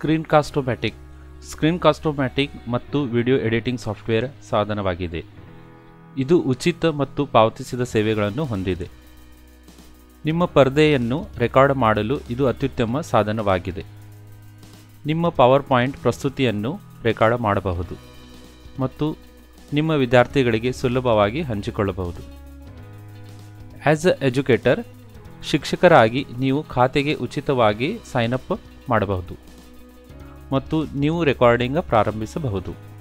screen ಕಾಸ್ಟೋಮ್ಯಾಟಿಕ್ screen ಕಾಸ್ಟೋಮ್ಯಾಟಿಕ್ ಮತ್ತು video editing software ಸಾಧನವಾಗಿದೆ ಇದು ಉಚಿತ ಮತ್ತು ಪಾವತಿಸಿದ ಸೇವೆಗಳನ್ನು ಹೊಂದಿದೆ ನಿಮ್ಮ ಪರದೆಯನ್ನು ರೆಕಾರ್ಡ್ ಮಾಡಲು ಇದು ಅತ್ಯುತ್ತಮ ಸಾಧನವಾಗಿದೆ ನಿಮ್ಮ ಪವರ್ ಪಾಯಿಂಟ್ ಪ್ರಸ್ತುತಿಯನ್ನು ರೆಕಾರ್ಡ್ ಮಾಡಬಹುದು ಮತ್ತು ನಿಮ್ಮ ವಿದ್ಯಾರ್ಥಿಗಳಿಗೆ ಸುಲಭವಾಗಿ ಹಂಚಿಕೊಳ್ಳಬಹುದು ಆ್ಯಸ್ ಎ ಎಜುಕೇಟರ್ ಶಿಕ್ಷಕರಾಗಿ ನೀವು ಖಾತೆಗೆ ಉಚಿತವಾಗಿ ಸೈನ್ ಅಪ್ ಮಾಡಬಹುದು ಮತ್ತು ನೀವು ರೆಕಾರ್ಡಿಂಗ್ ಪ್ರಾರಂಭಿಸಬಹುದು